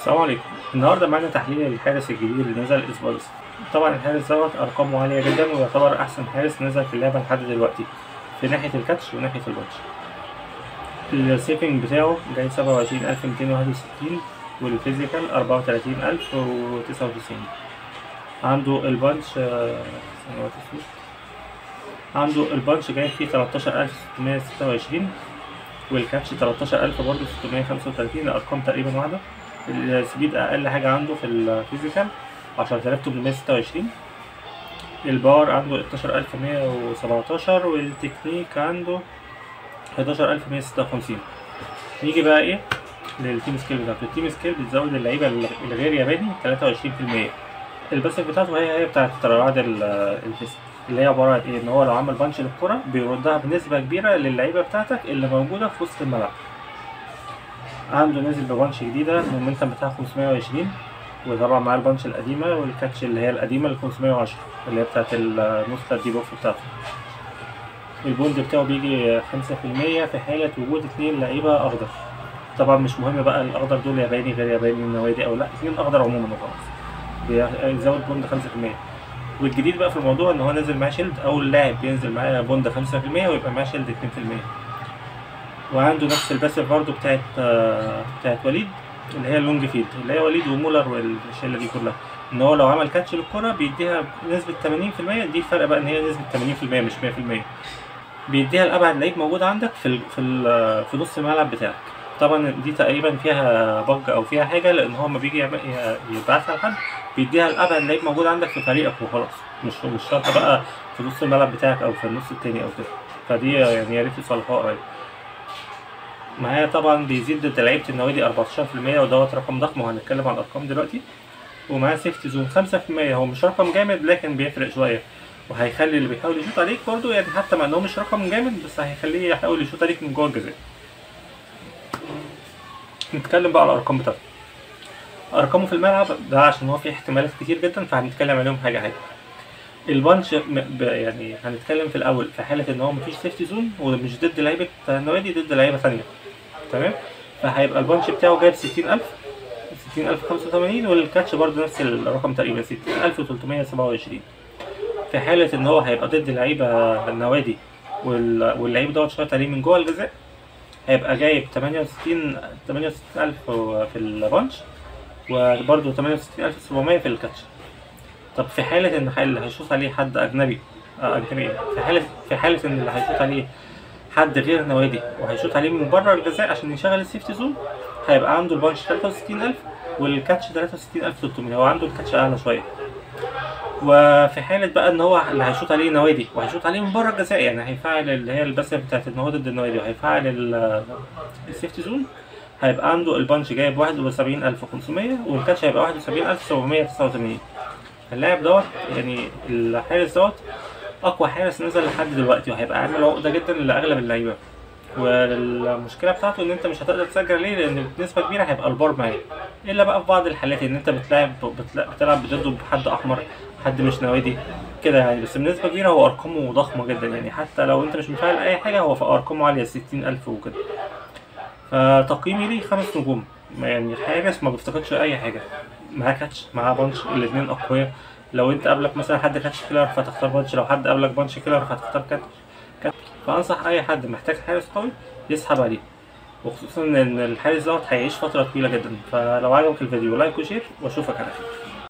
السلام عليكم النهارده معانا تحليل الحارس الجديد اللي نزل الاسبوع ده طبعا الحارس دوت ارقامه عاليه جدا ويعتبر احسن حارس نزل في اللعبه لحد دلوقتي في ناحيه الكاتش وناحيه الباتش السيفنج بتاعه جاي سبعة وعشرين ألف ميتين واحد وستين والفيزيكال أربعة وتلاتين ألف وتسعة وتسعين عنده البانش آه، ثانية واحدة فيه. عنده البانش جاي فيه تلاتاشر ألف ستمية ستة وعشرين والكاتش تلاتاشر ألف برضه ستمية خمسة وتلاتين الأرقام تقريبا واحدة السبيد أقل حاجة عنده في الفيزيكال عشرة آلاف تمنمية ستة وعشرين الباور عنده اتناشر ألف مية وسبعتاشر والتكنيك عنده حداشر ألف مية ستة وخمسين نيجي بقى إيه للتيم سكيل بتاعته التيم سكيل بتزود اللعيبة الغير ياباني تلاتة وعشرين في المية الباسف بتاعته هي هي بتاعت رعاة الفيست اللي هي عبارة عن إيه إن هو لو عمل بانش للكرة بيردها بنسبة كبيرة للعيبة بتاعتك اللي موجودة في وسط الملعب عنده نازل ببانش جديدة المومنتم بتاعها 520 وطبعا معاه البانش القديمة والكاتش اللي هي القديمة ال 510 اللي هي بتاعت النسخة الدي بوف بتاعته البوند بتاعه بيجي 5% في حالة وجود اتنين لعيبة أخضر طبعا مش مهم بقى الأخضر دول ياباني غير ياباني نوادي أو لأ اتنين أخضر عموما وخلاص بيزود بوند 5% والجديد بقى في الموضوع إن هو نازل معاه شيلد أول لاعب بينزل معاه بوند 5% ويبقى معاه شيلد 2% وعنده نفس الباسف برضه بتاعت آه، بتاعت وليد اللي هي اللونج فيد اللي هي وليد ومولر والشله دي كلها ان هو لو عمل كاتش للكره بيديها نسبه 80% دي الفرق بقى ان هي نسبه 80% مش 100% بيديها لابعد لعيب موجود عندك في ال في ال في نص الملعب بتاعك طبعا دي تقريبا فيها بج او فيها حاجه لان هو لما بيجي يعمل- ي- يبعتها لحد بيديها لابعد لعيب موجود عندك في فريقك وخلاص مش مش شرط بقى في نص الملعب بتاعك او في النص التاني او كده فدي يعني يا ريت يصلحوها قريب معايا طبعا بيزيد ضد لعيبة النوادي 14% ودوت رقم ضخم وهنتكلم عن الأرقام دلوقتي ومعاه سيفتي زون 5% هو مش رقم جامد لكن بيفرق شوية وهيخلي اللي بيحاول يشوط عليك برضه يعني حتى مع إن هو مش رقم جامد بس هيخليه يحاول يشوط عليك من جوه الجزاء. نتكلم بقى على الأرقام بتاعته. أرقامه في الملعب ده عشان هو فيه احتمالات كتير جدا فهنتكلم عليهم حاجة حاجة. البانش م- ب- يعني هنتكلم في الأول في حالة إن هو مفيش سيفتي زون ومش ضد لعيبة النوادي ضد لعيبة ثانية. تمام فهيبقى البانش بتاعه جايب 60000 60085 والكاتش برضه نفس الرقم تقريبا 60327 في حالة إن هو هيبقى ضد لعيبة النوادي وال- واللعيب دوت شاط عليه من جوه الجزاء هيبقى جايب 68 68000 في البانش وبرضه 68700 في الكاتش طب في حالة إن اللي هيشوط عليه حد أجنبي آه أجنبي إيه؟ في حالة في حالة إن اللي هيشوط عليه حد غير نوادي وهيشوط عليه من بره الجزاء عشان يشغل السيفتي زون هيبقى عنده البانش 63000 والكاتش 63300 هو عنده الكاتش اعلى شويه وفي حالة بقى ان هو اللي هيشوط عليه نوادي وهيشوط عليه من بره الجزاء يعني هيفعل اللي هي الباسف بتاعت ان هو ضد النوادي وهيفعل ال- السيفتي زون هيبقى عنده البانش جايب 71500 والكاتش هيبقى 71789 اللاعب دوت يعني الحارس دوت اقوى حارس نزل لحد دلوقتي وهيبقى عامل عقده جدا لاغلب اللعيبه والمشكله بتاعته ان انت مش هتقدر تسجل عليه لان بنسبه كبيره هيبقى البار معاه الا بقى في بعض الحالات ان انت بتلعب بتلا- بتلعب ضده بحد احمر حد مش نوادي كده يعني بس بنسبه كبيره هو ارقامه ضخمه جدا يعني حتى لو انت مش مفعل اي حاجه هو في ارقامه عاليه 60000 وكده فتقييمي ليه خمس نجوم ما يعني حارس ما بيفتقدش اي حاجه معاه كاتش معاه بانش الاثنين اقوياء لو انت قابلك مثلا حد كاتش كيلر فتختار بانش لو حد قابلك بانش كيلر فتختار كاتش كاتش فانصح اي حد محتاج حارس قوي يسحب عليه وخصوصا ان الحارس دوت هيعيش فتره طويله جدا فلو عجبك الفيديو لايك وشير واشوفك على خير